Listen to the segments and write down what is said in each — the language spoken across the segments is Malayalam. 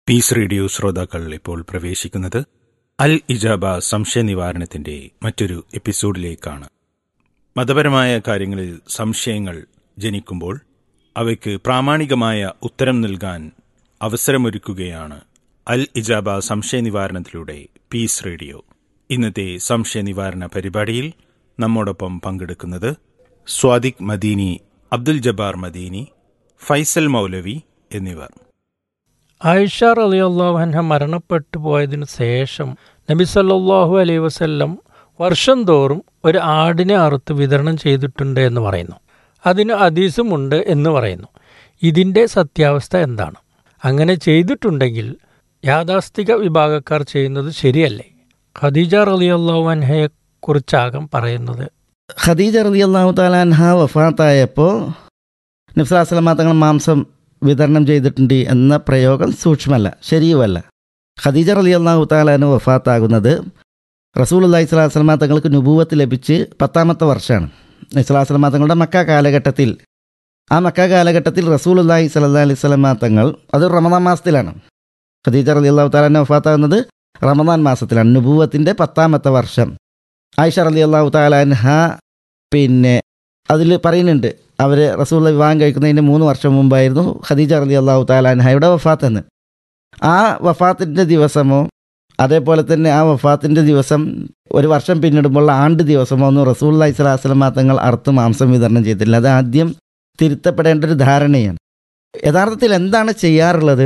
പീസ് റേഡിയോ ശ്രോതാക്കൾ ഇപ്പോൾ പ്രവേശിക്കുന്നത് അൽ ഇജാബ സംശയ നിവാരണത്തിന്റെ മറ്റൊരു എപ്പിസോഡിലേക്കാണ് മതപരമായ കാര്യങ്ങളിൽ സംശയങ്ങൾ ജനിക്കുമ്പോൾ അവയ്ക്ക് പ്രാമാണികമായ ഉത്തരം നൽകാൻ അവസരമൊരുക്കുകയാണ് അൽ ഇജാബ സംശയ നിവാരണത്തിലൂടെ പീസ് റേഡിയോ ഇന്നത്തെ സംശയ നിവാരണ പരിപാടിയിൽ നമ്മോടൊപ്പം പങ്കെടുക്കുന്നത് സ്വാദിഖ് മദീനി അബ്ദുൽ ജബ്ബാർ മദീനി ഫൈസൽ മൗലവി എന്നിവർ ആയിഷ റളിയല്ലാഹുഅൻഹ മരണപ്പെട്ടു പോയതിനു ശേഷം നബി സല്ലല്ലാഹു അലൈഹി വസല്ലം വർഷം തോറും ഒരു ആടിനെ അറുത്ത് വിതരണം ചെയ്തിട്ടുണ്ട് എന്ന് പറയുന്നു അതിന് ഹദീസുമുണ്ട് എന്ന് പറയുന്നു ഇതിൻ്റെ സത്യാവസ്ഥ എന്താണ് അങ്ങനെ ചെയ്തിട്ടുണ്ടെങ്കിൽ യാഥാസ്ഥിക വിഭാഗക്കാർ ചെയ്യുന്നത് ശരിയല്ലേ ഖദീജ റളിയല്ലാഹു അൻഹയെ കുറിച്ചാകം പറയുന്നത് ഖദീജ റലി അള്ളാഹു താലാൻഹ വഫാത്തായപ്പോൾ നബ്സലാസ്ലമ തങ്ങൾ മാംസം വിതരണം ചെയ്തിട്ടുണ്ട് എന്ന പ്രയോഗം സൂക്ഷ്മമല്ല ശരിയുമല്ല ഖദീജ റലി അള്ളാഹു താലാന് വഫാത്താകുന്നത് റസൂൽ അള്ളഹി സ്വലാസ്ലമ തങ്ങൾക്ക് നുപൂവത്ത് ലഭിച്ച് പത്താമത്തെ വർഷമാണ് നബ്സലാസ്ലമ തങ്ങളുടെ മക്ക കാലഘട്ടത്തിൽ ആ മക്ക കാലഘട്ടത്തിൽ റസൂൽ അള്ളാഹി സ്വല്ലാ അലൈഹി സ്വലമ തങ്ങൾ അത് റമദാൻ മാസത്തിലാണ് ഖദീജ റലി അള്ളാഹു താലാന് വഫാത്താകുന്നത് റമദാൻ മാസത്തിലാണ് നുപൂവത്തിൻ്റെ പത്താമത്തെ വർഷം ആയിഷ റലി അള്ളാഹു താലാൻഹ പിന്നെ അതിൽ പറയുന്നുണ്ട് അവർ റസൂള്ള വിവാഹം കഴിക്കുന്നതിന് മൂന്ന് വർഷം മുമ്പായിരുന്നു ഖദീജ റലി അള്ളാഹു താലാൻഹയുടെ വഫാത്ത് എന്ന് ആ വഫാത്തിൻ്റെ ദിവസമോ അതേപോലെ തന്നെ ആ വഫാത്തിൻ്റെ ദിവസം ഒരു വർഷം പിന്നിടുമ്പോൾ ആണ്ട് ദിവസമോ ഒന്നും റസൂൽ അലൈഹി സ്വലാസ്ലമ തങ്ങൾ അറുത്ത് മാംസം വിതരണം ചെയ്തിട്ടില്ല അത് ആദ്യം തിരുത്തപ്പെടേണ്ട ഒരു ധാരണയാണ് യഥാർത്ഥത്തിൽ എന്താണ് ചെയ്യാറുള്ളത്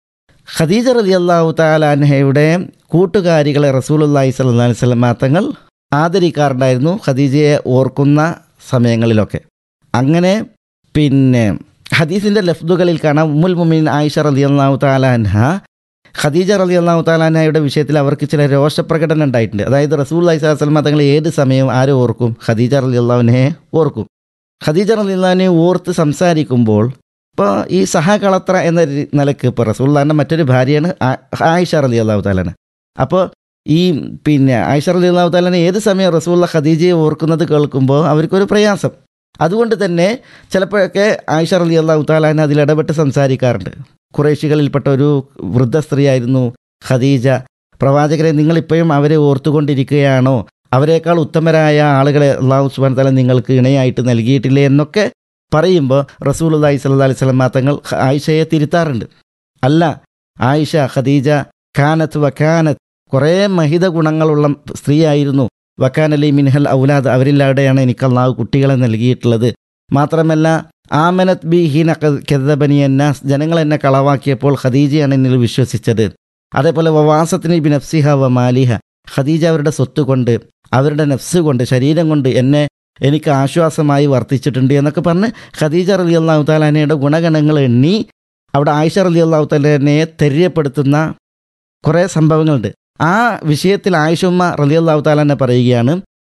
ഖദീജ റലി അള്ളാഹു താലാൻഹയുടെ കൂട്ടുകാരികളെ റസൂൽ അള്ളാഹി സ്വല്ലാ അലൈഹി സ്വലമ തങ്ങൾ ആദരിക്കാറുണ്ടായിരുന്നു ഖദീജയെ ഓർക്കുന്ന സമയങ്ങളിലൊക്കെ അങ്ങനെ പിന്നെ ഹദീസിൻ്റെ ലഫ്ദുകളിൽ കാണാം ഉമ്മുൽ മുമീൻ ആയിഷ റലി അള്ളാഹു താലാൻഹ ഖദീജ റലി അള്ളാഹു താലാൻഹയുടെ വിഷയത്തിൽ അവർക്ക് ചില രോഷപ്രകടനം ഉണ്ടായിട്ടുണ്ട് അതായത് റസൂൽ അലൈഹി സ്വലമ തങ്ങൾ ഏത് സമയവും ആരെ ഓർക്കും ഖദീജ റലി അള്ളാഹുവിനെ ഓർക്കും ഖദീജ റലി അള്ളാഹുവിനെ ഓർത്ത് സംസാരിക്കുമ്പോൾ ഇപ്പോൾ ഈ സഹകളത്ര എന്ന രി- നിലക്ക് ഇപ്പോൾ റസൂള്ളാൻ്റെ മറ്റൊരു ഭാര്യയാണ് ആ- ആയിഷ റലി അള്ളാഹു താലാന് അപ്പോൾ ഈ പിന്നെ ആയിഷ റലി അള്ളാഹു താലാനെ ഏത് സമയം റസൂള്ള ഖദീജയെ ഓർക്കുന്നത് കേൾക്കുമ്പോൾ അവർക്കൊരു പ്രയാസം അതുകൊണ്ട് തന്നെ ചിലപ്പോഴൊക്കെ ആയിഷ റലി അള്ളാഹു താലാൻ അതിൽ ഇടപെട്ട് സംസാരിക്കാറുണ്ട് കുറേശികളിൽപ്പെട്ട ഒരു വൃദ്ധ സ്ത്രീയായിരുന്നു ഖദീജ പ്രവാചകരെ നിങ്ങളിപ്പോഴും അവരെ ഓർത്തുകൊണ്ടിരിക്കുകയാണോ അവരെക്കാൾ ഉത്തമരായ ആളുകളെ അള്ളാഹു സുബാൻ തല നിങ്ങൾക്ക് ഇണയായിട്ട് നൽകിയിട്ടില്ലേ എന്നൊക്കെ പറയുമ്പോൾ റസൂൽ അള്ളാഹി സല്ലാ അലൈഹി സ്വലം തങ്ങൾ ആയിഷയെ തിരുത്താറുണ്ട് അല്ല ആയിഷ ഖദീജ ഖാനത്ത് വഖാനത്ത് കുറേ മഹിത ഗുണങ്ങളുള്ള സ്ത്രീയായിരുന്നു വക്കാനലി മിൻഹൽ ഔലാദ് അവരിലൂടെയാണ് എനിക്ക് അള്ളാഹു കുട്ടികളെ നൽകിയിട്ടുള്ളത് മാത്രമല്ല ആമനത് ബി ഹീന കെതബനി എന്നാസ് ജനങ്ങൾ എന്നെ കളവാക്കിയപ്പോൾ ഖദീജയാണ് എന്നിൽ വിശ്വസിച്ചത് അതേപോലെ വവാസത്തിന് ബി നഫ്സിഹ വ മാലിഹ ഖദീജ അവരുടെ സ്വത്ത് കൊണ്ട് അവരുടെ നഫ്സ് കൊണ്ട് ശരീരം കൊണ്ട് എന്നെ എനിക്ക് ആശ്വാസമായി വർത്തിച്ചിട്ടുണ്ട് എന്നൊക്കെ പറഞ്ഞ് ഖദീജ റലി അള്ളാഹു താലാനയുടെ ഗുണഗണങ്ങൾ എണ്ണി അവിടെ ആയിഷ റലി അള്ളാഹു താലാനയെ തെര്യപ്പെടുത്തുന്ന കുറേ സംഭവങ്ങളുണ്ട് ആ വിഷയത്തിൽ ആയിഷുമ്മ റലി അള്ളാഹു താലാനെ പറയുകയാണ്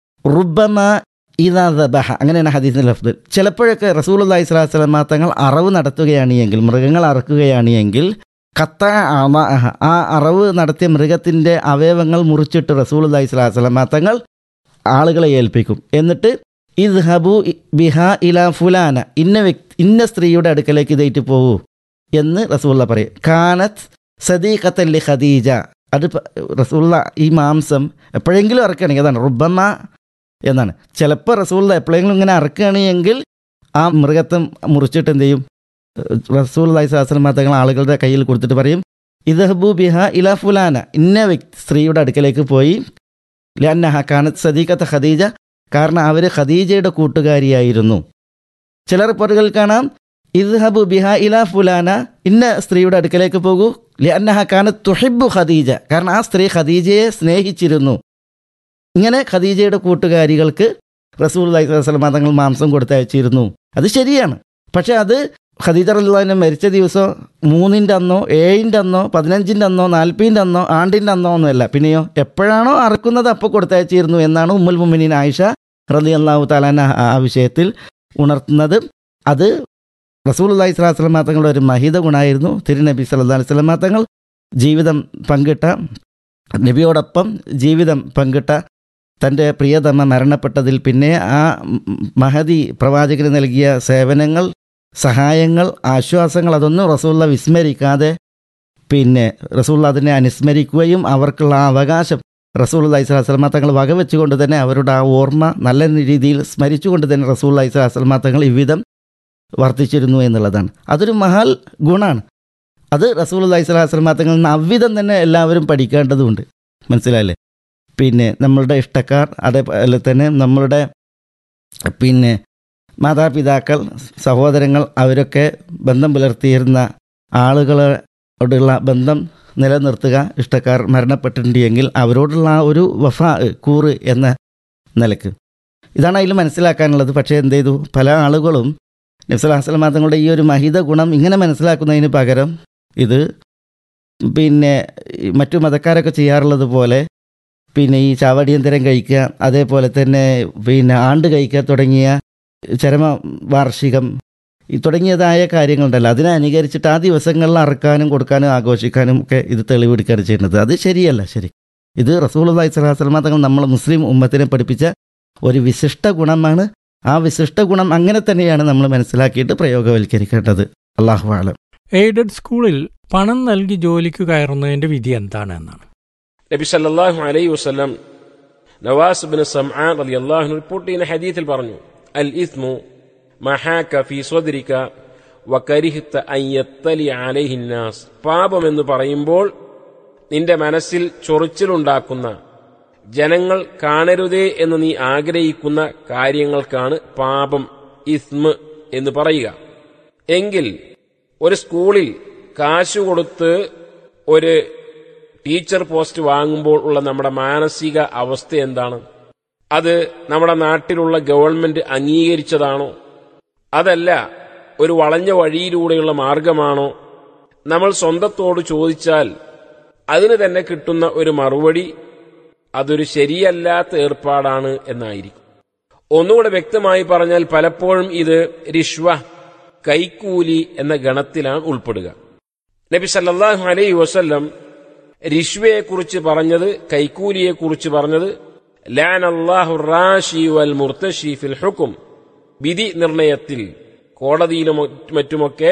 റുബമ ഇതാ ദബഹ അങ്ങനെയാണ് ഹദീസിൻ്റെ ലഫ്ദ് ചിലപ്പോഴൊക്കെ റസൂൽ അള്ളഹി സ്വലാഹു വസ്ലമ തങ്ങൾ അറവ് നടത്തുകയാണ് എങ്കിൽ മൃഗങ്ങൾ അറക്കുകയാണ് എങ്കിൽ കത്ത അമഅഹ. ആ അറവ് നടത്തിയ മൃഗത്തിൻ്റെ അവയവങ്ങൾ മുറിച്ചിട്ട് റസൂൽ അള്ളഹി സ്വലാഹു വസ്ലമ തങ്ങൾ ആളുകളെ ഏൽപ്പിക്കും എന്നിട്ട് ഇത് ഹബു ബിഹ ഇല ഫുലാന ഇന്ന വ്യക്തി ഇന്ന സ്ത്രീയുടെ അടുക്കലേക്ക് ഇതേറ്റ് പോകൂ എന്ന് റസൂള്ള പറയും കാനത്ത് സദീഖത്തല്ലി ഖദീജ അത് പ- റസൂള്ള ഈ മാംസം എപ്പോഴെങ്കിലും ഇറക്കുകയാണെങ്കിൽ അതാണ് റുബമ്മ എന്നാണ് ചിലപ്പോൾ റസൂള്ള എപ്പോഴെങ്കിലും ഇങ്ങനെ ഇറക്കുകയാണെങ്കിൽ ആ മൃഗത്തെ മുറിച്ചിട്ട് എന്ത് ചെയ്യും റസൂൽ അലൈഹി സ്വലാസ്ലം തങ്ങൾ ആളുകളുടെ കയ്യിൽ കൊടുത്തിട്ട് പറയും ഇദഹബു ബിഹ ഇല ഫുലാന ഇന്ന വ്യക്തി സ്ത്രീയുടെ അടുക്കലേക്ക് പോയി ലന്നഹ കാനത്ത് സദീഖത്ത് ഖദീജ കാരണം അവർ ഖദീജയുടെ കൂട്ടുകാരിയായിരുന്നു ചില റിപ്പോർട്ടുകളിൽ കാണാം ഇദ്ഹബു ബിഹ ഇല ഫുലാന ഇന്ന സ്ത്രീയുടെ അടുക്കലേക്ക് പോകൂ ലന്നഹ കാനത്ത് തുഹിബു ഖദീജ കാരണം ആ സ്ത്രീ ഖദീജയെ സ്നേഹിച്ചിരുന്നു ഇങ്ങനെ ഖദീജയുടെ കൂട്ടുകാരികൾക്ക് റസൂൽ അലൈഹി സ്വലമ തങ്ങൾ മാംസം കൊടുത്തയച്ചിരുന്നു അത് ശരിയാണ് പക്ഷെ അത് ഖദീജ റഹ്ലാനെ മരിച്ച ദിവസം മൂന്നിൻ്റെ അന്നോ ഏഴിൻ്റെ അന്നോ പതിനഞ്ചിൻ്റെ അന്നോ നാൽപ്പതിൻ്റെ അന്നോ ആണ്ടിൻ്റെ അന്നോ ഒന്നുമല്ല പിന്നെയോ എപ്പോഴാണോ അറക്കുന്നത് അപ്പോൾ കൊടുത്തയച്ചിരുന്നു എന്നാണ് ഉമ്മുൽ മുമിനീൻ ആയിഷ റലി അള്ളാഹു താലാന ആ ആ വിഷയത്തിൽ ഉണർത്തുന്നത് അത് റസൂൽ അള്ളഹി സ്വലാഹു വസ്ലമ തങ്ങളുടെ ഒരു മഹിത ഗുണമായിരുന്നു തിരുനബി സല്ലാ അലൈഹി സ്വലമ തങ്ങൾ ജീവിതം പങ്കിട്ട നബിയോടൊപ്പം ജീവിതം പങ്കിട്ട തൻ്റെ പ്രിയതമ മരണപ്പെട്ടതിൽ പിന്നെ ആ മഹതി പ്രവാചകന് നൽകിയ സേവനങ്ങൾ സഹായങ്ങൾ ആശ്വാസങ്ങൾ അതൊന്നും റസൂള്ള വിസ്മരിക്കാതെ പിന്നെ റസൂൽ അതിനെ അനുസ്മരിക്കുകയും അവർക്കുള്ള ആ അവകാശം റസൂൽ അലൈഹി സ്വലാസ്ലമ തങ്ങൾ വകവെച്ചുകൊണ്ട് തന്നെ അവരുടെ ആ ഓർമ്മ നല്ല രീതിയിൽ സ്മരിച്ചുകൊണ്ട് തന്നെ റസൂൽ അലൈഹി സ്വലാസ്ലമ തങ്ങൾ ഇவ்விധം വർദ്ധിച്ചിരുന്നു എന്നുള്ളതാണ് അതൊരു മഹാൽ ഗുണമാണ് അത് റസൂൽ അലൈഹി സ്വലാസ്ലമ തങ്ങളിൽ നിന്ന് അவ்விധം തന്നെ എല്ലാവരും പഠിക്കേണ്ടതുണ്ട് മനസ്സിലായില്ലേ പിന്നെ നമ്മളുടെ ഇഷ്ടക്കാർ അതേപോലെ തന്നെ നമ്മളുടെ പിന്നെ മാതാപിതാക്കൾ സഹോദരങ്ങൾ അവരൊക്കെ ബന്ധം പുലർത്തിയിരുന്ന ആളുകളോടുള്ള ബന്ധം നിലനിർത്തുക ഇഷ്ടക്കാർ മരണപ്പെട്ടിട്ടുണ്ടെങ്കിൽ അവരോടുള്ള ആ ഒരു വഫ കൂറ് എന്ന നിലക്ക് ഇതാണ് അതിൽ മനസ്സിലാക്കാനുള്ളത് പക്ഷേ എന്ത് ചെയ്തു പല ആളുകളും നബ്സലാസ്ലം തങ്ങളുടെ ഈ ഒരു മഹിത ഗുണം ഇങ്ങനെ മനസ്സിലാക്കുന്നതിന് പകരം ഇത് പിന്നെ ഈ മറ്റു മതക്കാരൊക്കെ ചെയ്യാറുള്ളത് പോലെ പിന്നെ ഈ ചാവടിയന്തരം കഴിക്കുക അതേപോലെ തന്നെ പിന്നെ ആണ്ട് കഴിക്കുക തുടങ്ങിയ ചരമ വാർഷികം ഈ തുടങ്ങിയതായ കാര്യങ്ങളുണ്ടല്ലോ അതിനെ അനുകരിച്ചിട്ട് ആ ദിവസങ്ങളിൽ അറക്കാനും കൊടുക്കാനും ആഘോഷിക്കാനും ഒക്കെ ഇത് തെളിവെടുക്കുകയാണ് ചെയ്യുന്നത് അത് ശരിയല്ല ശരി ഇത് റസൂൽ അള്ളഹി സ്വലാസ്ലമ തങ്ങൾ നമ്മൾ മുസ്ലിം ഉമ്മത്തിനെ പഠിപ്പിച്ച ഒരു വിശിഷ്ട ഗുണമാണ് ആ വിശിഷ്ട ഗുണം അങ്ങനെ തന്നെയാണ് നമ്മൾ മനസ്സിലാക്കിയിട്ട് പ്രയോഗവൽക്കരിക്കേണ്ടത് അള്ളാഹു ആലം എയ്ഡഡ് സ്കൂളിൽ പണം നൽകി ജോലിക്ക് കയറുന്നതിന്റെ വിധി എന്താണ് എന്നാണ് നബി സല്ലല്ലാഹു അലൈഹി വസല്ലം നവാസ് ബിൻ സംആൻ റളിയല്ലാഹു അൻഹു റിപ്പോർട്ട് ചെയ്യുന്ന ഹദീസിൽ പറഞ്ഞു അൽ ഇസ്മു മഹാക ഫി സ്വദ്രിക വകരിഹ്ത അൻ യത്തലി അലൈഹി നാസ് പാപം എന്ന് പറയുമ്പോൾ നിന്റെ മനസ്സിൽ ചൊറിച്ചിലുണ്ടാക്കുന്ന ജനങ്ങൾ കാണരുതേ എന്ന് നീ ആഗ്രഹിക്കുന്ന കാര്യങ്ങൾക്കാണ് പാപം ഇസ്മ എന്ന് പറയുക എങ്കിൽ ഒരു സ്കൂളിൽ കാശ് കൊടുത്ത് ഒരു ടീച്ചർ പോസ്റ്റ് വാങ്ങുമ്പോൾ ഉള്ള നമ്മുടെ മാനസിക അവസ്ഥ എന്താണ് അത് നമ്മുടെ നാട്ടിലുള്ള ഗവൺമെന്റ് അംഗീകരിച്ചതാണോ അതല്ല ഒരു വളഞ്ഞ വഴിയിലൂടെയുള്ള മാർഗമാണോ നമ്മൾ സ്വന്തത്തോട് ചോദിച്ചാൽ അതിന് തന്നെ കിട്ടുന്ന ഒരു മറുപടി അതൊരു ശരിയല്ലാത്ത ഏർപ്പാടാണ് എന്നായിരിക്കും ഒന്നുകൂടെ വ്യക്തമായി പറഞ്ഞാൽ പലപ്പോഴും ഇത് റിഷ്വ കൈക്കൂലി എന്ന ഗണത്തിലാണ് ഉൾപ്പെടുക നബി സല്ലല്ലാഹു അലൈഹി വസല്ലം റിഷ്വയെക്കുറിച്ച് പറഞ്ഞത് കൈക്കൂലിയെക്കുറിച്ച് പറഞ്ഞത് ലാൻ അള്ളാഹു റാഷി വൽ മുർത്തഷി ഫിൽ ഹുക്കും വിധി നിർണയത്തിൽ കോടതിയിലും മറ്റുമൊക്കെ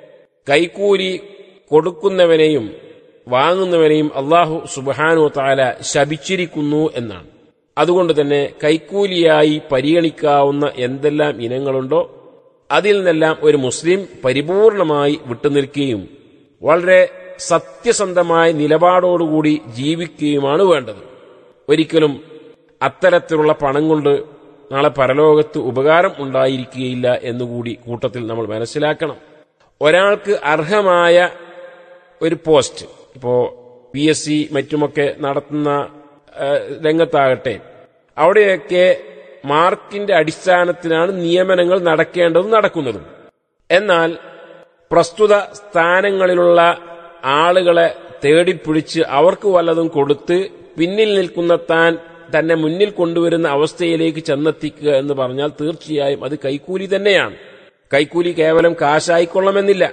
കൈക്കൂലി കൊടുക്കുന്നവനെയും വാങ്ങുന്നവനെയും അള്ളാഹു സുബാനു താല ശപിച്ചിരിക്കുന്നു എന്നാണ് അതുകൊണ്ട് തന്നെ കൈക്കൂലിയായി പരിഗണിക്കാവുന്ന എന്തെല്ലാം ഇനങ്ങളുണ്ടോ അതിൽ നിന്നെല്ലാം ഒരു മുസ്ലിം പരിപൂർണമായി വിട്ടുനിൽക്കുകയും വളരെ സത്യസന്ധമായ നിലപാടോടുകൂടി ജീവിക്കുകയുമാണ് വേണ്ടത് ഒരിക്കലും അത്തരത്തിലുള്ള പണം കൊണ്ട് നാളെ പരലോകത്ത് ഉപകാരം ഉണ്ടായിരിക്കുകയില്ല എന്നുകൂടി കൂട്ടത്തിൽ നമ്മൾ മനസ്സിലാക്കണം ഒരാൾക്ക് അർഹമായ ഒരു പോസ്റ്റ് ഇപ്പോ പി എസ് സി മറ്റുമൊക്കെ നടത്തുന്ന ആ, രംഗത്താകട്ടെ അവിടെയൊക്കെ മാർക്കിന്റെ അടിസ്ഥാനത്തിലാണ് നിയമനങ്ങൾ നടക്കേണ്ടതും നടക്കുന്നതും എന്നാൽ പ്രസ്തുത സ്ഥാനങ്ങളിലുള്ള ആളുകളെ തേടിപ്പിടിച്ച് അവർക്ക് വല്ലതും കൊടുത്ത് പിന്നിൽ നിൽക്കുന്ന താൻ തന്നെ മുന്നിൽ കൊണ്ടുവരുന്ന അവസ്ഥയിലേക്ക് ചെന്നെത്തിക്കുക എന്ന് പറഞ്ഞാൽ തീർച്ചയായും അത് കൈക്കൂലി തന്നെയാണ് കൈക്കൂലി കേവലം കാശായിക്കൊള്ളണമെന്നില്ല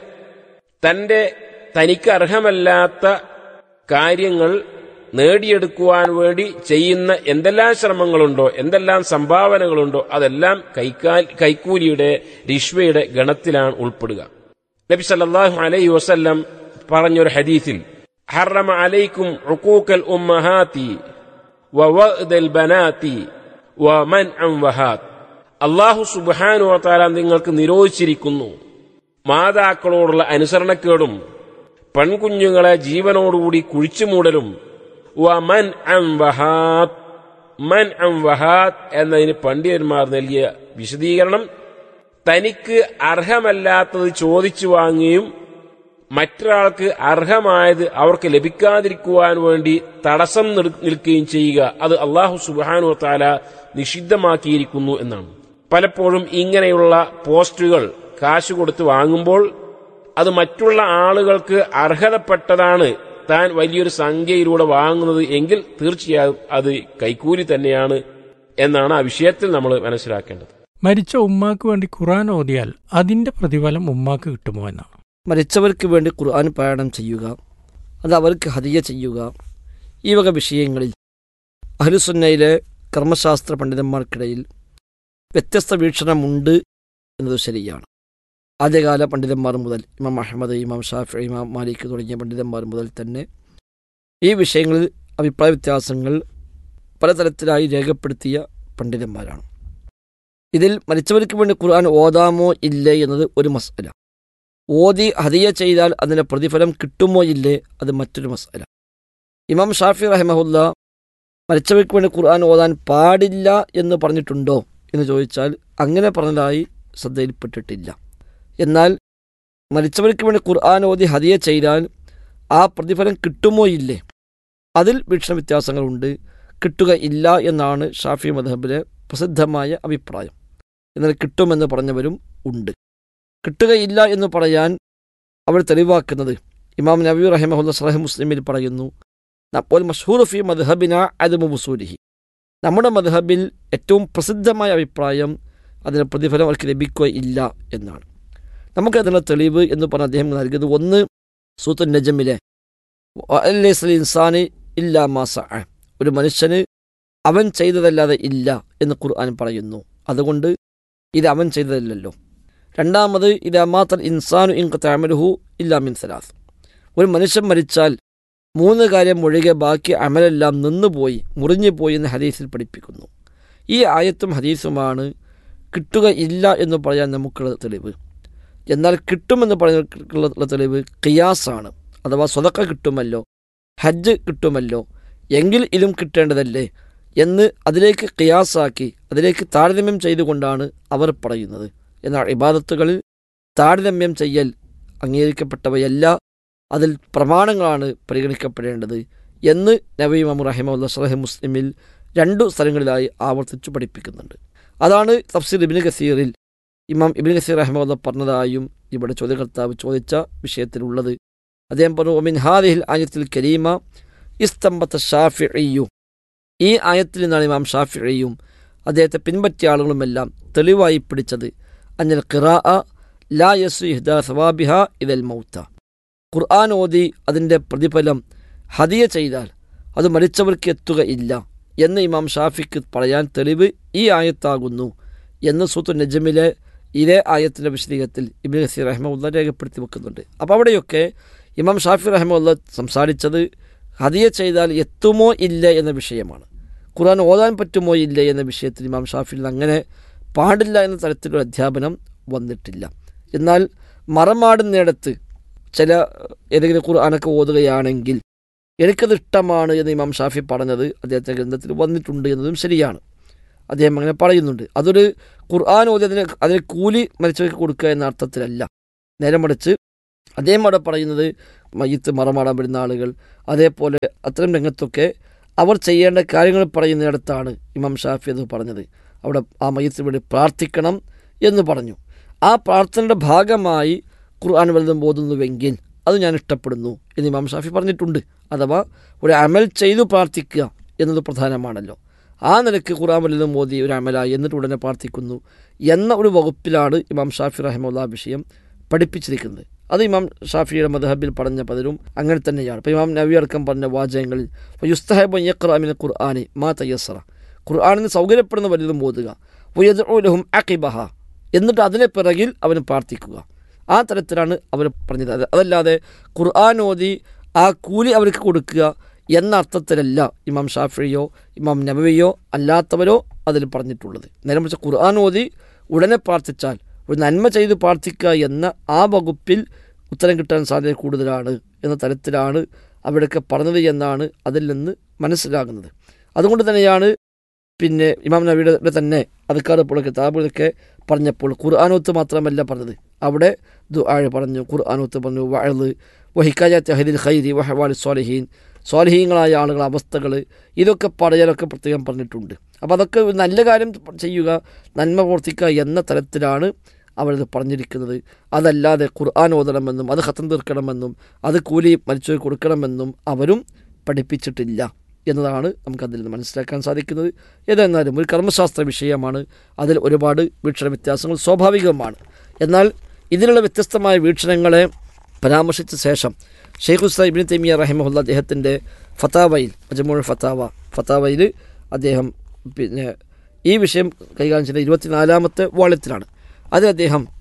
തന്റെ തനിക്ക് അർഹമല്ലാത്ത കാര്യങ്ങൾ നേടിയെടുക്കുവാൻ വേണ്ടി ചെയ്യുന്ന എന്തെല്ലാം ശ്രമങ്ങളുണ്ടോ എന്തെല്ലാം സംഭാവനകളുണ്ടോ അതെല്ലാം കൈക്കാൽ കൈക്കൂലിയുടെ റിഷ്വയുടെ ഗണത്തിലാണ് ഉൾപ്പെടുക നബി സല്ലല്ലാഹു അലൈഹി വസല്ലം പറഞ്ഞൊരു ഹദീസിൽ ഹറമ അലൈക്കും ഉഖൂക്കൽ ഉമ്മഹാത്തി വവഅദൽ ബനാത്തി വമൻ അം വഹാത്ത് അള്ളാഹു സുബ്ഹാനു വതആല നിങ്ങൾക്ക് നിരോധിച്ചിരിക്കുന്നു മാതാക്കളോടുള്ള അനുസരണക്കേടും പെൺകുഞ്ഞുങ്ങളെ ജീവനോടുകൂടി കുഴിച്ചുമൂടലും വമൻ അം വഹാത്ത് മൻ അം വഹാത്ത് എന്നതിന് പണ്ഡിതന്മാർ നൽകിയ വിശദീകരണം തനിക്ക് അർഹമല്ലാത്തത് ചോദിച്ചു വാങ്ങുകയും മറ്റൊരാൾക്ക് അർഹമായത് അവർക്ക് ലഭിക്കാതിരിക്കുവാൻ വേണ്ടി തടസ്സം നിർ- നിൽക്കുകയും ചെയ്യുക അത് അള്ളാഹു സുബാനു താല നിഷിദ്ധമാക്കിയിരിക്കുന്നു എന്നാണ് പലപ്പോഴും ഇങ്ങനെയുള്ള പോസ്റ്റുകൾ കാശ് കൊടുത്ത് വാങ്ങുമ്പോൾ അത് മറ്റുള്ള ആളുകൾക്ക് അർഹതപ്പെട്ടതാണ് താൻ വലിയൊരു സംഖ്യയിലൂടെ വാങ്ങുന്നത് എങ്കിൽ തീർച്ചയായും അത് കൈക്കൂലി തന്നെയാണ് എന്നാണ് ആ വിഷയത്തിൽ നമ്മൾ മനസ്സിലാക്കേണ്ടത് മരിച്ച ഉമ്മാക്ക് വേണ്ടി ഖുറാൻ ഓതിയാൽ അതിന്റെ പ്രതിഫലം ഉമ്മാക്ക് കിട്ടുമോ എന്നാണ് മരിച്ചവർക്ക് വേണ്ടി ഖുർആൻ പാരായണം ചെയ്യുക അത് അവർക്ക് ഹദിയ ചെയ്യുക ഈ വക വിഷയങ്ങളിൽ അഹ്ലുസുന്നയിലെ കർമ്മശാസ്ത്ര പണ്ഡിതന്മാർക്കിടയിൽ വ്യത്യസ്ത വീക്ഷണമുണ്ട് എന്നത് ശരിയാണ് ആദ്യകാല പണ്ഡിതന്മാർ മുതൽ ഇമാം അഹമ്മദ് ഇമാം ഷാഫി ഇമാം മാലിക് തുടങ്ങിയ പണ്ഡിതന്മാർ മുതൽ തന്നെ ഈ വിഷയങ്ങളിൽ അഭിപ്രായ വ്യത്യാസങ്ങൾ പലതരത്തിലായി രേഖപ്പെടുത്തിയ പണ്ഡിതന്മാരാണ് ഇതിൽ മരിച്ചവർക്ക് വേണ്ടി ഖുർആൻ ഓതാമോ ഇല്ലേ എന്നത് ഒരു മസല ഓതി ഹദിയ ചെയ്താൽ അതിൻ്റെ പ്രതിഫലം കിട്ടുമോ ഇല്ലേ അത് മറ്റൊരു മസല ഇമാം ഷാഫി റഹ്മഹുല്ല മരിച്ചവർക്ക് വേണ്ടി ഖുർആൻ ഓതാൻ പാടില്ല എന്ന് പറഞ്ഞിട്ടുണ്ടോ എന്ന് ചോദിച്ചാൽ അങ്ങനെ പറഞ്ഞതായി ശ്രദ്ധയിൽപ്പെട്ടിട്ടില്ല എന്നാൽ മരിച്ചവർക്ക് വേണ്ടി ഖുർആൻ ഓതി ഹദിയ ചെയ്താൽ ആ പ്രതിഫലം കിട്ടുമോ ഇല്ലേ അതിൽ വീക്ഷണ വ്യത്യാസങ്ങളുണ്ട് കിട്ടുക ഇല്ല എന്നാണ് ഷാഫി മധബിലെ പ്രസിദ്ധമായ അഭിപ്രായം എന്നാൽ കിട്ടുമെന്ന് പറഞ്ഞവരും ഉണ്ട് കിട്ടുകയില്ല എന്ന് പറയാൻ അവർ തെളിവാക്കുന്നത് ഇമാം നബി റഹിമഹുല്ല സലഹ് മുസ്ലിമിൽ പറയുന്നു അപ്പോൾ മഷൂർ ഫി മദ്ഹബിന അദമു വസൂലിഹി നമ്മുടെ മദ്ഹബിൽ ഏറ്റവും പ്രസിദ്ധമായ അഭിപ്രായം അതിന് പ്രതിഫലം അവർക്ക് ലഭിക്കുകയില്ല എന്നാണ് നമുക്കതിനുള്ള തെളിവ് എന്ന് പറഞ്ഞ അദ്ദേഹം നൽകിയത് ഒന്ന് സൂത്ത് നജമിലെ ഇൻസാനി ഇല്ലാ മാസ ഒരു മനുഷ്യന് അവൻ ചെയ്തതല്ലാതെ ഇല്ല എന്ന് ഖുർആൻ പറയുന്നു അതുകൊണ്ട് ഇത് അവൻ ചെയ്തതല്ലല്ലോ രണ്ടാമത് ഇത് അമാത്തൽ ഇൻസാനു ഇൻ താമലുഹു ഇല്ലാ മിൻ സലാസ് ഒരു മനുഷ്യൻ മരിച്ചാൽ മൂന്ന് കാര്യം ഒഴികെ ബാക്കി അമലെല്ലാം നിന്നുപോയി മുറിഞ്ഞുപോയി എന്ന് ഹദീസിൽ പഠിപ്പിക്കുന്നു ഈ ആയത്തും ഹദീസുമാണ് കിട്ടുക ഇല്ല എന്ന് പറയാൻ നമുക്കുള്ള തെളിവ് എന്നാൽ കിട്ടുമെന്ന് പറയാനുള്ള തെളിവ് കിയാസാണ് അഥവാ സ്വതക്ക കിട്ടുമല്ലോ ഹജ്ജ് കിട്ടുമല്ലോ എങ്കിൽ ഇതും കിട്ടേണ്ടതല്ലേ എന്ന് അതിലേക്ക് കിയാസാക്കി അതിലേക്ക് താരതമ്യം ചെയ്തുകൊണ്ടാണ് അവർ പറയുന്നത് എന്നാൽ ഇബാദത്തുകളിൽ താരതമ്യം ചെയ്യൽ അംഗീകരിക്കപ്പെട്ടവയല്ല അതിൽ പ്രമാണങ്ങളാണ് പരിഗണിക്കപ്പെടേണ്ടത് എന്ന് നബി ഇമാം റഹിമുല്ല സലഹ് മുസ്ലിമിൽ രണ്ടു സ്ഥലങ്ങളിലായി ആവർത്തിച്ചു പഠിപ്പിക്കുന്നുണ്ട് അതാണ് തഫ്സീർ ഇബിൻ ഖസീറിൽ ഇമാം ഇബിൻ ഖസീർ റഹ്മുല്ല പറഞ്ഞതായും ഇവിടെ ചോദ്യകർത്താവ് ചോദിച്ച വിഷയത്തിലുള്ളത് അദ്ദേഹം പറഞ്ഞു ഒമിൻ ഹാദിഹിൽ ആയത്തിൽ കരീമ ഇസ്തംബത്ത ഷാഫിഅയ്യു ഈ ആയത്തിൽ നിന്നാണ് ഇമാം ഷാഫിഅയ്യും അദ്ദേഹത്തെ പിൻപറ്റിയ ആളുകളുമെല്ലാം തെളിവായി പിടിച്ചത് അഞ്ഞൽ ഖിറാ ലാ യസു ഇഹ്ദ സവാബിഹ ഇതൽ മൗത്ത ഖുർആൻ ഓതി അതിൻ്റെ പ്രതിഫലം ഹദിയ ചെയ്താൽ അത് മരിച്ചവർക്ക് എത്തുക ഇല്ല എന്ന് ഇമാം ഷാഫിക്ക് പറയാൻ തെളിവ് ഈ ആയത്താകുന്നു എന്ന് സൂത്തു നജമിലെ ഇതേ ആയത്തിൻ്റെ വിശദീകരണത്തിൽ ഇബിൻ ഹസീർ റഹ്മുല്ല രേഖപ്പെടുത്തി വെക്കുന്നുണ്ട് അപ്പോൾ അവിടെയൊക്കെ ഇമാം ഷാഫി റഹ്മുല്ല സംസാരിച്ചത് ഹദിയ ചെയ്താൽ എത്തുമോ ഇല്ല എന്ന വിഷയമാണ് ഖുർആൻ ഓതാൻ പറ്റുമോ ഇല്ല എന്ന വിഷയത്തിൽ ഇമാം ഷാഫിൽ അങ്ങനെ പാടില്ല എന്ന തരത്തിലൊരു അധ്യാപനം വന്നിട്ടില്ല എന്നാൽ മറമാടുന്നിടത്ത് ചില ഏതെങ്കിലും ഖുർആാനൊക്കെ ഓതുകയാണെങ്കിൽ എനിക്കത് ഇഷ്ടമാണ് എന്ന് ഇമാം ഷാഫി പറഞ്ഞത് അദ്ദേഹത്തെ ഗ്രന്ഥത്തിൽ വന്നിട്ടുണ്ട് എന്നതും ശരിയാണ് അദ്ദേഹം അങ്ങനെ പറയുന്നുണ്ട് അതൊരു ഖുർആൻ ഓതി അതിന് അതിന് കൂലി മരിച്ചവർക്ക് കൊടുക്കുക എന്ന അർത്ഥത്തിലല്ല നേരെ മറിച്ച് അദ്ദേഹം അവിടെ പറയുന്നത് മയ്യത്ത് മറമാടാൻ വരുന്ന ആളുകൾ അതേപോലെ അത്തരം രംഗത്തൊക്കെ അവർ ചെയ്യേണ്ട കാര്യങ്ങൾ പറയുന്നിടത്താണ് ഇമാം ഷാഫി അത് പറഞ്ഞത് അവിടെ ആ മയ്യത്തിന് വേണ്ടി പ്രാർത്ഥിക്കണം എന്ന് പറഞ്ഞു ആ പ്രാർത്ഥനയുടെ ഭാഗമായി ഖുർആൻ വലുതും ബോധുന്നുവെങ്കിൽ അത് ഞാൻ ഇഷ്ടപ്പെടുന്നു എന്ന് ഇമാം ഷാഫി പറഞ്ഞിട്ടുണ്ട് അഥവാ ഒരു അമൽ ചെയ്തു പ്രാർത്ഥിക്കുക എന്നത് പ്രധാനമാണല്ലോ ആ നിലയ്ക്ക് ഖുർആൻ വലുതും മോദി ഒരു അമലായി എന്നിട്ട് ഉടനെ പ്രാർത്ഥിക്കുന്നു എന്ന ഒരു വകുപ്പിലാണ് ഇമാം ഷാഫി റഹമുല്ല വിഷയം പഠിപ്പിച്ചിരിക്കുന്നത് അത് ഇമാം ഷാഫിയുടെ മദഹബിൽ പറഞ്ഞ പലരും അങ്ങനെ തന്നെയാണ് ഇപ്പോൾ ഇമാം നബി അടക്കം പറഞ്ഞ വാചകങ്ങളിൽ യുസ്തഹബ് യഖ്റാമിന് ഖുർആാനി മാ തയ്യസറ ഖുർആാനിന് സൗകര്യപ്പെടുന്ന വലുതും ഓതുക വയദുലഹും അഖിബഹ എന്നിട്ട് അതിനെ പിറകിൽ അവന് പ്രാർത്ഥിക്കുക ആ തരത്തിലാണ് അവർ പറഞ്ഞത് അത് അതല്ലാതെ ഖുർആൻ ഓതി ആ കൂലി അവർക്ക് കൊടുക്കുക എന്ന അർത്ഥത്തിലല്ല ഇമാം ഷാഫിയോ ഇമാം നബവിയോ അല്ലാത്തവരോ അതിൽ പറഞ്ഞിട്ടുള്ളത് നേരെ മറിച്ച് ഖുർആൻ ഓതി ഉടനെ പ്രാർത്ഥിച്ചാൽ ഒരു നന്മ ചെയ്ത് പ്രാർത്ഥിക്കുക എന്ന ആ വകുപ്പിൽ ഉത്തരം കിട്ടാൻ സാധ്യത കൂടുതലാണ് എന്ന തരത്തിലാണ് അവിടെയൊക്കെ പറഞ്ഞത് എന്നാണ് അതിൽ നിന്ന് മനസ്സിലാകുന്നത് അതുകൊണ്ട് തന്നെയാണ് പിന്നെ ഇമാം നബിയുടെ തന്നെ അതുക്കാർ ഇപ്പോൾ കിതാബുകളൊക്കെ പറഞ്ഞപ്പോൾ ഖുർആാനോത്ത് മാത്രമല്ല പറഞ്ഞത് അവിടെ ദുആഴ് പറഞ്ഞു ഖുർആാനോത്ത് പറഞ്ഞു വഴല് വഹിക്കാജ തെഹദിൽ ഖൈരി വഹവാലി സ്വാലിഹീൻ സ്വാലിഹീങ്ങളായ ആളുകളുടെ അവസ്ഥകൾ ഇതൊക്കെ പറയാനൊക്കെ പ്രത്യേകം പറഞ്ഞിട്ടുണ്ട് അപ്പോൾ അതൊക്കെ ഒരു നല്ല കാര്യം ചെയ്യുക നന്മ പ്രവർത്തിക്കുക എന്ന തരത്തിലാണ് അവരത് പറഞ്ഞിരിക്കുന്നത് അതല്ലാതെ ഖുർആൻ ഓതണമെന്നും അത് ഹത്തം തീർക്കണമെന്നും അത് കൂലി മരിച്ചു കൊടുക്കണമെന്നും അവരും പഠിപ്പിച്ചിട്ടില്ല എന്നതാണ് നമുക്കതിൽ നിന്ന് മനസ്സിലാക്കാൻ സാധിക്കുന്നത് ഏതെന്നാലും ഒരു കർമ്മശാസ്ത്ര വിഷയമാണ് അതിൽ ഒരുപാട് വീക്ഷണ വ്യത്യാസങ്ങൾ സ്വാഭാവികമാണ് എന്നാൽ ഇതിനുള്ള വ്യത്യസ്തമായ വീക്ഷണങ്ങളെ പരാമർശിച്ച ശേഷം ഷെയ്ഖ് ഉസ്താ ഇബിൻ തൈമിയ റഹിമഹുല്ല അദ്ദേഹത്തിൻ്റെ ഫത്താവയിൽ അജമൂൾ ഫത്താവ ഫത്താവയിൽ അദ്ദേഹം പിന്നെ ഈ വിഷയം കൈകാര്യം ചെയ്ത ഇരുപത്തിനാലാമത്തെ വാള്യത്തിലാണ് അത് അദ്ദേഹം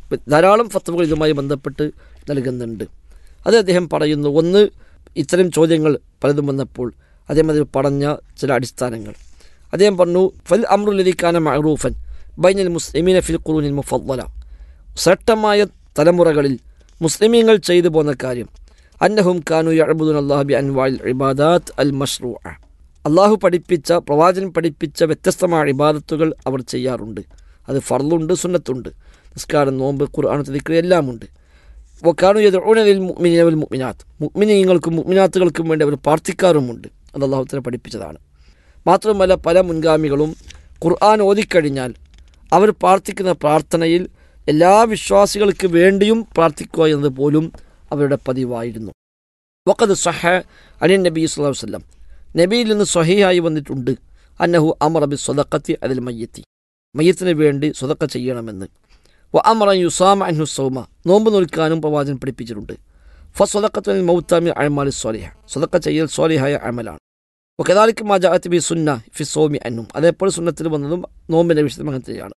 ധാരാളം ഫത്വകൾ ഇതുമായി ബന്ധപ്പെട്ട് നൽകുന്നുണ്ട് അത് അദ്ദേഹം പറയുന്നു ഒന്ന് ഇത്തരം ചോദ്യങ്ങൾ പലതും വന്നപ്പോൾ അദ്ദേഹം അതിൽ പറഞ്ഞ ചില അടിസ്ഥാനങ്ങൾ അദ്ദേഹം പറഞ്ഞു ഫൽ അമ്രുലതിക്കാന മഅറൂഫൻ ബൈനൽ മുസ്ലിമീന ഫിൽ ഖുറൂനിൽ മുഫദ്ദല ശ്രേഷ്ഠമായ തലമുറകളിൽ മുസ്ലിമീങ്ങൾ ചെയ്തു പോന്ന കാര്യം അന്നഹും കാനു യഅബുദുൻ അല്ലാഹു ബി അൻവാൽ ഇബാദാത്ത് അൽ മഷ്റൂഅ അള്ളാഹു പഠിപ്പിച്ച പ്രവാചകൻ പഠിപ്പിച്ച വ്യത്യസ്തമായ ഇബാദത്തുകൾ അവർ ചെയ്യാറുണ്ട് അത് ഫർളുണ്ട് സുന്നത്തുണ്ട് നിസ്കാരം നോമ്പ് ഖുർആൻ ദിക്ർ എല്ലാം ഉണ്ട് വക്കാനു യദഊനലിൽ മുഅ്മിനീന വൽ മുഅ്മിനാത്ത് മുഅ്മിനീങ്ങൾക്കും മുഅ്മിനാത്തുകൾക്കും വേണ്ടി അവർ പ്രാർത്ഥിക്കാറുമുണ്ട് അത് അള്ളാഹു തആല പഠിപ്പിച്ചതാണ് മാത്രമല്ല പല മുൻഗാമികളും ഖുർആൻ ഓതിക്കഴിഞ്ഞാൽ അവർ പ്രാർത്ഥിക്കുന്ന പ്രാർത്ഥനയിൽ എല്ലാ വിശ്വാസികൾക്ക് വേണ്ടിയും പ്രാർത്ഥിക്കുക എന്നത് പോലും അവരുടെ പതിവായിരുന്നു വഖദ് സഹ അനിൻ നബി സ്വല്ലല്ലാഹു അലൈഹി വസല്ലം നബിയിൽ നിന്ന് സ്വഹിയായി വന്നിട്ടുണ്ട് അന്നഹു അമർ ബി സ്വതക്കത്തി അതിൽ മയ്യത്തി മയ്യത്തിന് വേണ്ടി സ്വതക്ക ചെയ്യണമെന്ന് വ അമറ യുസാമ അൻഹു സൗമ നോമ്പ് നോൽക്കാനും പ്രവാചകൻ പഠിപ്പിച്ചിട്ടുണ്ട് ഫ സ്വതക്കത്തുൽ മൗത്താമി അഴമാലി സ്വാലിഹ സ്വതക്ക ചെയ്യൽ സ്വാലിഹായ അമലാണ് وكذلك ما جاءت به سنة في الصوم عنهم അതേപോലെ സുന്നത്തിൽ വന്നതും നോമ്പിൻ്റെ വിഷയത്തിൽ അങ്ങനത്തെയാണ്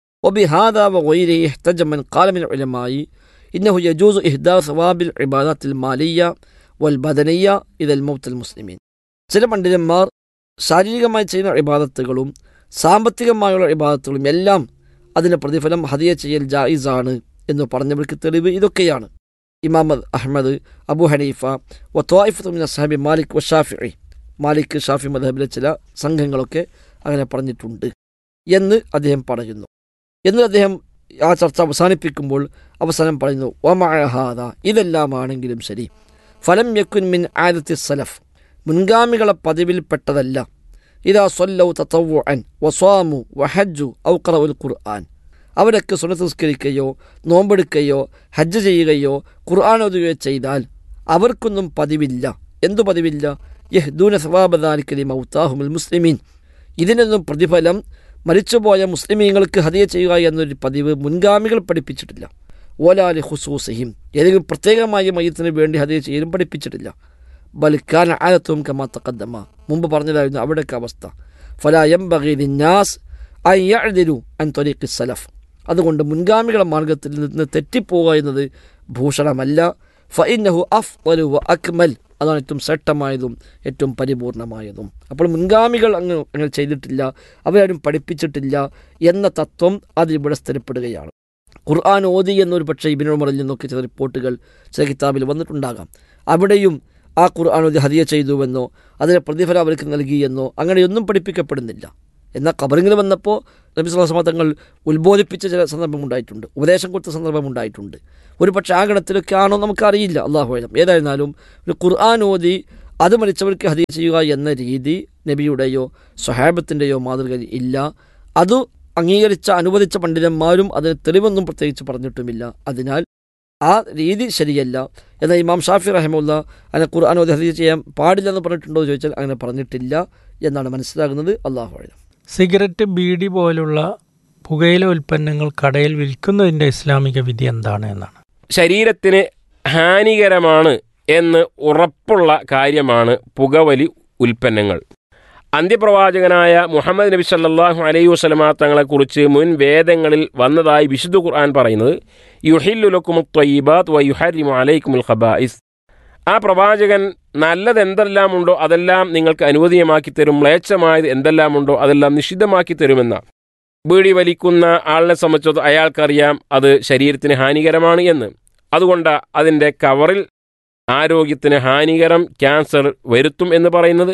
وبهذا وغيره احتج من قال من العلماء إنه يجوز إهداء ثواب العبادات المالية والبدنية إلى الموت المسلمين ചില പണ്ഡിതന്മാർ ശാരീരികമായി ചെയ്യുന്ന ഇബാദത്തുകളും സാമ്പത്തികമായുള്ള ഇബാദത്തുകളും എല്ലാം അതിന് പ്രതിഫലം ഹദിയ ചെയ്യൽ ജായിസാണ് എന്ന് പറഞ്ഞവർക്ക് തെളിവ് ഇതൊക്കെയാണ് ഇമാം അഹമ്മദ് അബു ഹനീഫ വ ത്വായിഫത്തുമിൻ സഹാബി മാലിക് വ ഷാഫി മാലിക് ഷാഫി മദഹബിലെ ചില സംഘങ്ങളൊക്കെ അങ്ങനെ പറഞ്ഞിട്ടുണ്ട് എന്ന് അദ്ദേഹം പറയുന്നു എന്ന് അദ്ദേഹം ആ ചർച്ച അവസാനിപ്പിക്കുമ്പോൾ അവസാനം പറയുന്നു ഒമഹാദ ഇതെല്ലാമാണെങ്കിലും ശരി ഫലം യക്കുൻ മിൻ ആദത്തി സലഫ് മുൻഗാമികളെ പതിവിൽപ്പെട്ടതല്ല ഇതാ സൊല്ലൗ തത്തവു അൻ വസ്വാമു വഹജ്ജു ഔക്കറവുൽ ഖുർആൻ അവരൊക്കെ സുനസംസ്കരിക്കുകയോ നോമ്പെടുക്കുകയോ ഹജ്ജ് ചെയ്യുകയോ ഖുർആൻ ഓതുകയോ ചെയ്താൽ അവർക്കൊന്നും പതിവില്ല എന്തു പതിവില്ല യഹ്ദൂന സവാബദാലിക്കലി മൗത്താഹുമുൽ മുസ്ലിമീൻ ഇതിനൊന്നും പ്രതിഫലം മരിച്ചുപോയ മുസ്ലിമീങ്ങൾക്ക് ഹദിയ ചെയ്യുക എന്നൊരു പതിവ് മുൻഗാമികൾ പഠിപ്പിച്ചിട്ടില്ല ഓലാലി ഹുസൂസഹിം ഏതെങ്കിലും പ്രത്യേകമായ മയത്തിന് വേണ്ടി ഹദിയ ചെയ്യലും പഠിപ്പിച്ചിട്ടില്ല ബൽക്കാൻ ആലത്തും കമാ തക്കദ്ദമ മുമ്പ് പറഞ്ഞതായിരുന്നു അവിടേക്ക് അവസ്ഥ ഫലായം ബഗീദിന്നാസ് അയ്യഅദിലു അൻ തൊരീഖി സലഫ് അതുകൊണ്ട് മുൻഗാമികളുടെ മാർഗത്തിൽ നിന്ന് തെറ്റിപ്പോവുക എന്നത് ഭൂഷണമല്ല ഫഇന്നഹു അഫ്ളു വ അക്മൽ അതാണ് ഏറ്റവും ശ്രേഷ്ഠമായതും ഏറ്റവും പരിപൂർണമായതും അപ്പോൾ മുൻഗാമികൾ അങ്ങ് അങ്ങനെ ചെയ്തിട്ടില്ല അവരാരും പഠിപ്പിച്ചിട്ടില്ല എന്ന തത്വം അതിലിവിടെ സ്ഥിരപ്പെടുകയാണ് ഖുർആൻ ഓതി എന്നൊരു പക്ഷേ ഇബിൻ ഉമറിൽ നിന്നൊക്കെ ചില റിപ്പോർട്ടുകൾ ചില കിതാബിൽ വന്നിട്ടുണ്ടാകാം അവിടെയും ആ ഖുർആൻ ഓതി ഹദിയ ചെയ്തുവെന്നോ അതിന് പ്രതിഫലം അവർക്ക് നൽകിയെന്നോ അങ്ങനെയൊന്നും പഠിപ്പിക്കപ്പെടുന്നില്ല എന്നാൽ കബറിങ്ങിൽ വന്നപ്പോൾ നബി സ്വലാസ്മ തങ്ങൾ ഉത്ബോധിപ്പിച്ച ചില സന്ദർഭം ഉണ്ടായിട്ടുണ്ട് ഉപദേശം കൊടുത്ത സന്ദർഭം ഉണ്ടായിട്ടുണ്ട് ഒരു പക്ഷേ ആ ഗണത്തിലൊക്കെ ആണോ നമുക്കറിയില്ല അള്ളാഹു ആലം ഏതായിരുന്നാലും ഒരു ഖുർആൻ ഓതി അത് മരിച്ചവർക്ക് ഹദീ ചെയ്യുക എന്ന രീതി നബിയുടെയോ സ്വഹാബത്തിൻ്റെയോ മാതൃകയിൽ ഇല്ല അത് അംഗീകരിച്ച അനുവദിച്ച പണ്ഡിതന്മാരും അതിന് തെളിവൊന്നും പ്രത്യേകിച്ച് പറഞ്ഞിട്ടുമില്ല അതിനാൽ ആ രീതി ശരിയല്ല എന്നാൽ ഇമാം ഷാഫി റഹമുല്ല അങ്ങനെ ഖുർആൻ ഓതി ഹദീ ചെയ്യാൻ പാടില്ലെന്ന് പറഞ്ഞിട്ടുണ്ടോ എന്ന് ചോദിച്ചാൽ അങ്ങനെ പറഞ്ഞിട്ടില്ല എന്നാണ് മനസ്സിലാകുന്നത് അള്ളാഹു ആലം സിഗരറ്റ് ബീഡി പോലുള്ള പുകയില ഉൽപ്പന്നങ്ങൾ കടയിൽ വിൽക്കുന്നതിൻ്റെ ഇസ്ലാമിക വിധി എന്താണ് എന്നാണ് ശരീരത്തിന് ഹാനികരമാണ് എന്ന് ഉറപ്പുള്ള കാര്യമാണ് പുകവലി ഉൽപ്പന്നങ്ങൾ അന്ത്യപ്രവാചകനായ മുഹമ്മദ് നബി സല്ലല്ലാഹു അലൈഹി വസല്ലമ തങ്ങളെക്കുറിച്ച് മുൻ വേദങ്ങളിൽ വന്നതായി വിശുദ്ധ ഖുർആൻ പറയുന്നത് യുഹില്ലുലക്കും ത്വയ്യിബാത്ത് വ യുഹരിമു അലൈക്കുമുൽ ഖബായിസ് ആ പ്രവാചകൻ നല്ലത് എന്തെല്ലാം ഉണ്ടോ അതെല്ലാം നിങ്ങൾക്ക് അനുവദനീയമാക്കി തരും മ്ലേച്ഛമായത് എന്തെല്ലാം ഉണ്ടോ അതെല്ലാം നിഷിദ്ധമാക്കി തരുമെന്ന ബീഡി വലിക്കുന്ന ആളിനെ സംബന്ധിച്ചത് അയാൾക്കറിയാം അത് ശരീരത്തിന് ഹാനികരമാണ് എന്ന് അതുകൊണ്ട് അതിൻ്റെ കവറിൽ ആരോഗ്യത്തിന് ഹാനികരം ക്യാൻസർ വരുത്തും എന്ന് പറയുന്നത്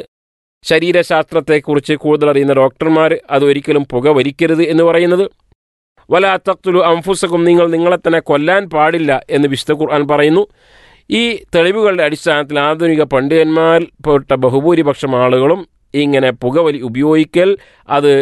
ശരീരശാസ്ത്രത്തെക്കുറിച്ച് കൂടുതൽ അറിയുന്ന ഡോക്ടർമാർ അത് ഒരിക്കലും പുക വലിക്കരുത് എന്ന് പറയുന്നത് വല തക്തുലു അംഫുസക്കും നിങ്ങൾ നിങ്ങളെ തന്നെ കൊല്ലാൻ പാടില്ല എന്ന് വിശുദ്ധ ഖുർആൻ പറയുന്നു ഈ തെളിവുകളുടെ അടിസ്ഥാനത്തിൽ ആധുനിക പണ്ഡിതന്മാർ പെട്ട ബഹുഭൂരിപക്ഷം ആളുകളും ഇങ്ങനെ പുകവലി ഉപയോഗിക്കൽ അത്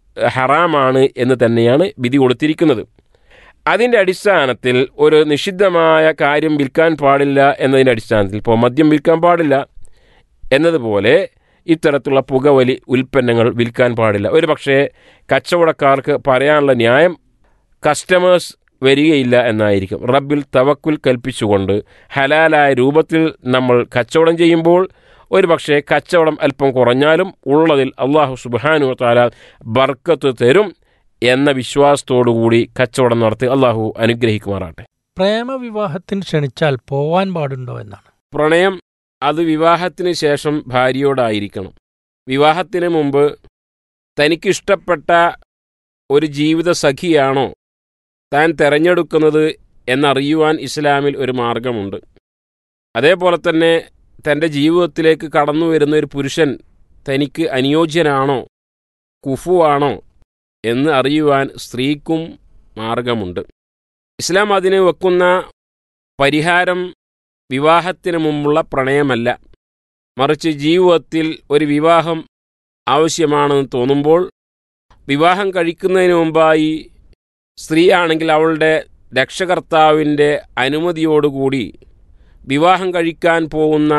ഹറാമാണ് എന്ന് തന്നെയാണ് വിധി കൊടുത്തിരിക്കുന്നത് അതിൻ്റെ അടിസ്ഥാനത്തിൽ ഒരു നിഷിദ്ധമായ കാര്യം വിൽക്കാൻ പാടില്ല എന്നതിൻ്റെ അടിസ്ഥാനത്തിൽ ഇപ്പോൾ മദ്യം വിൽക്കാൻ പാടില്ല എന്നതുപോലെ ഇത്തരത്തിലുള്ള പുകവലി ഉൽപ്പന്നങ്ങൾ വിൽക്കാൻ പാടില്ല ഒരു പക്ഷേ കച്ചവടക്കാർക്ക് പറയാനുള്ള ന്യായം കസ്റ്റമേഴ്സ് വരികയില്ല എന്നായിരിക്കും റബ്ബിൽ തവക്കുൽ കൽപ്പിച്ചുകൊണ്ട് ഹലാലായ രൂപത്തിൽ നമ്മൾ കച്ചവടം ചെയ്യുമ്പോൾ ഒരു പക്ഷേ കച്ചവടം അല്പം കുറഞ്ഞാലും ഉള്ളതിൽ അള്ളാഹു സുബാനു താല ബർക്കത്ത് തരും എന്ന വിശ്വാസത്തോടുകൂടി കച്ചവടം നടത്തി അള്ളാഹു അനുഗ്രഹിക്കുമാറാട്ടെ പ്രേമവിവാഹത്തിന് ക്ഷണിച്ചാൽ പോവാൻ പാടുണ്ടോ എന്നാണ് പ്രണയം അത് വിവാഹത്തിന് ശേഷം ഭാര്യയോടായിരിക്കണം വിവാഹത്തിന് മുമ്പ് തനിക്കിഷ്ടപ്പെട്ട ഒരു ജീവിത സഖിയാണോ താൻ തിരഞ്ഞെടുക്കുന്നത് എന്നറിയുവാൻ ഇസ്ലാമിൽ ഒരു മാർഗമുണ്ട് അതേപോലെ തന്നെ തൻ്റെ ജീവിതത്തിലേക്ക് കടന്നു വരുന്ന ഒരു പുരുഷൻ തനിക്ക് അനുയോജ്യനാണോ കുഫുവാണോ എന്ന് അറിയുവാൻ സ്ത്രീക്കും മാർഗമുണ്ട് ഇസ്ലാം അതിന് വെക്കുന്ന പരിഹാരം വിവാഹത്തിന് മുമ്പുള്ള പ്രണയമല്ല മറിച്ച് ജീവിതത്തിൽ ഒരു വിവാഹം ആവശ്യമാണെന്ന് തോന്നുമ്പോൾ വിവാഹം കഴിക്കുന്നതിന് മുമ്പായി സ്ത്രീയാണെങ്കിൽ അവളുടെ രക്ഷകർത്താവിൻ്റെ അനുമതിയോടുകൂടി വിവാഹം കഴിക്കാൻ പോകുന്ന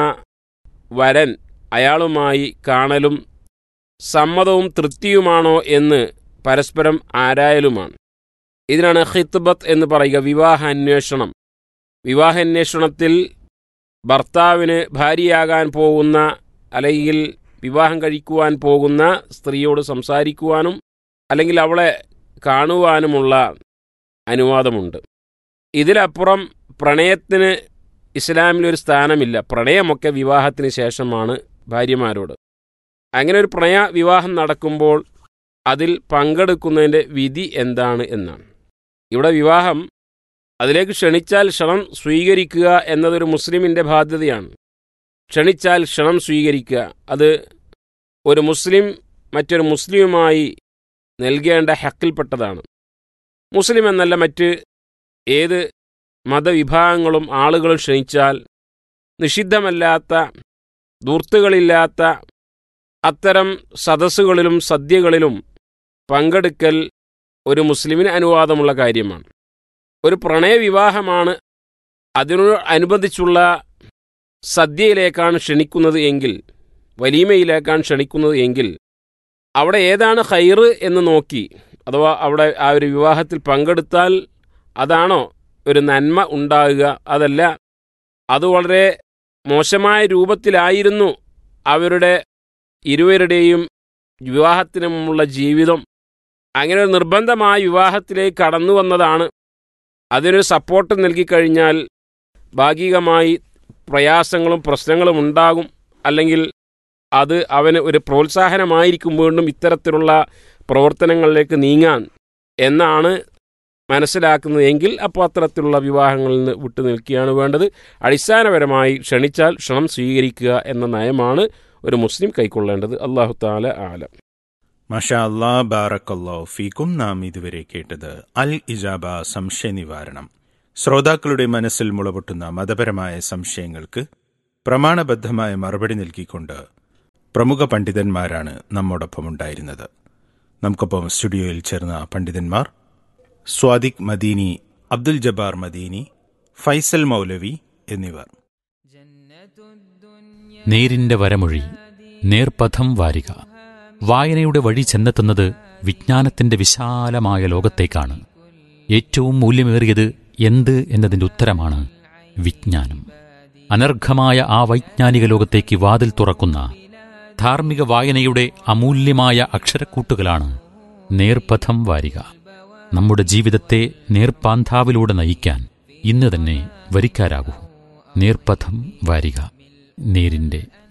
വരൻ അയാളുമായി കാണലും സമ്മതവും തൃപ്തിയുമാണോ എന്ന് പരസ്പരം ആരായലുമാണ് ഇതിനാണ് ഹിത്ബത്ത് എന്ന് പറയുക വിവാഹാന്വേഷണം വിവാഹാന്വേഷണത്തിൽ ഭർത്താവിന് ഭാര്യയാകാൻ പോകുന്ന അല്ലെങ്കിൽ വിവാഹം കഴിക്കുവാൻ പോകുന്ന സ്ത്രീയോട് സംസാരിക്കുവാനും അല്ലെങ്കിൽ അവളെ കാണുവാനുമുള്ള അനുവാദമുണ്ട് ഇതിലപ്പുറം പ്രണയത്തിന് ഇസ്ലാമിലൊരു സ്ഥാനമില്ല പ്രണയമൊക്കെ വിവാഹത്തിന് ശേഷമാണ് ഭാര്യമാരോട് അങ്ങനെ ഒരു പ്രണയ വിവാഹം നടക്കുമ്പോൾ അതിൽ പങ്കെടുക്കുന്നതിൻ്റെ വിധി എന്താണ് എന്നാണ് ഇവിടെ വിവാഹം അതിലേക്ക് ക്ഷണിച്ചാൽ ക്ഷണം സ്വീകരിക്കുക എന്നതൊരു മുസ്ലിമിൻ്റെ ബാധ്യതയാണ് ക്ഷണിച്ചാൽ ക്ഷണം സ്വീകരിക്കുക അത് ഒരു മുസ്ലിം മറ്റൊരു മുസ്ലിമുമായി നൽകേണ്ട ഹക്കിൽപ്പെട്ടതാണ് മുസ്ലിം എന്നല്ല മറ്റ് ഏത് മതവിഭാഗങ്ങളും ആളുകളും ക്ഷണിച്ചാൽ നിഷിദ്ധമല്ലാത്ത ദൂർത്തുകളില്ലാത്ത അത്തരം സദസ്സുകളിലും സദ്യകളിലും പങ്കെടുക്കൽ ഒരു മുസ്ലിമിന് അനുവാദമുള്ള കാര്യമാണ് ഒരു പ്രണയവിവാഹമാണ് അതിനോട് അനുബന്ധിച്ചുള്ള സദ്യയിലേക്കാണ് ക്ഷണിക്കുന്നത് എങ്കിൽ വലീമയിലേക്കാണ് ക്ഷണിക്കുന്നത് എങ്കിൽ അവിടെ ഏതാണ് ഹൈറ് എന്ന് നോക്കി അഥവാ അവിടെ ആ ഒരു വിവാഹത്തിൽ പങ്കെടുത്താൽ അതാണോ ഒരു നന്മ ഉണ്ടാകുക അതല്ല അത് വളരെ മോശമായ രൂപത്തിലായിരുന്നു അവരുടെ ഇരുവരുടെയും വിവാഹത്തിന് മുമ്പുള്ള ജീവിതം അങ്ങനെ ഒരു നിർബന്ധമായ വിവാഹത്തിലേക്ക് കടന്നു വന്നതാണ് അതിനൊരു സപ്പോർട്ട് നൽകിക്കഴിഞ്ഞാൽ ഭാഗികമായി പ്രയാസങ്ങളും പ്രശ്നങ്ങളും ഉണ്ടാകും അല്ലെങ്കിൽ അത് അവന് ഒരു പ്രോത്സാഹനമായിരിക്കും വീണ്ടും ഇത്തരത്തിലുള്ള പ്രവർത്തനങ്ങളിലേക്ക് നീങ്ങാൻ എന്നാണ് മനസ്സിലാക്കുന്നത് എങ്കിൽ അപ്പോൾ അത്തരത്തിലുള്ള വിവാഹങ്ങളിൽ നിന്ന് വിട്ടു നിൽക്കുകയാണ് വേണ്ടത് അടിസ്ഥാനപരമായി ക്ഷണിച്ചാൽ ക്ഷണം സ്വീകരിക്കുക എന്ന നയമാണ് ഒരു മുസ്ലിം കൈക്കൊള്ളേണ്ടത് അള്ളാഹു താല ആലം മഷാ അല്ലാ ബാറക്കല്ലോ ഫീക്കും നാം ഇതുവരെ കേട്ടത് അൽ ഇജാബ സംശയ നിവാരണം ശ്രോതാക്കളുടെ മനസ്സിൽ മുളപൊട്ടുന്ന മതപരമായ സംശയങ്ങൾക്ക് പ്രമാണബദ്ധമായ മറുപടി നൽകിക്കൊണ്ട് പ്രമുഖ പണ്ഡിതന്മാരാണ് നമ്മോടൊപ്പം ഉണ്ടായിരുന്നത് നമുക്കൊപ്പം സ്റ്റുഡിയോയിൽ ചേർന്ന പണ്ഡിതന്മാർ സ്വാദിഖ് മദീനി അബ്ദുൽ ജബ്ബാർ മദീനി ഫൈസൽ മൗലവി എന്നിവർ നേരിന്റെ വരമൊഴി നേർപഥം വാരിക വായനയുടെ വഴി ചെന്നെത്തുന്നത് വിജ്ഞാനത്തിന്റെ വിശാലമായ ലോകത്തേക്കാണ് ഏറ്റവും മൂല്യമേറിയത് എന്ത് എന്നതിന്റെ ഉത്തരമാണ് വിജ്ഞാനം അനർഘമായ ആ വൈജ്ഞാനിക ലോകത്തേക്ക് വാതിൽ തുറക്കുന്ന ധാർമ്മിക വായനയുടെ അമൂല്യമായ അക്ഷരക്കൂട്ടുകളാണ് നേർപഥം വാരിക നമ്മുടെ ജീവിതത്തെ നേർപ്പാന്താവിലൂടെ നയിക്കാൻ ഇന്ന് തന്നെ വരിക്കാരാകൂ നേർപഥം വാരിക നേരിന്റെ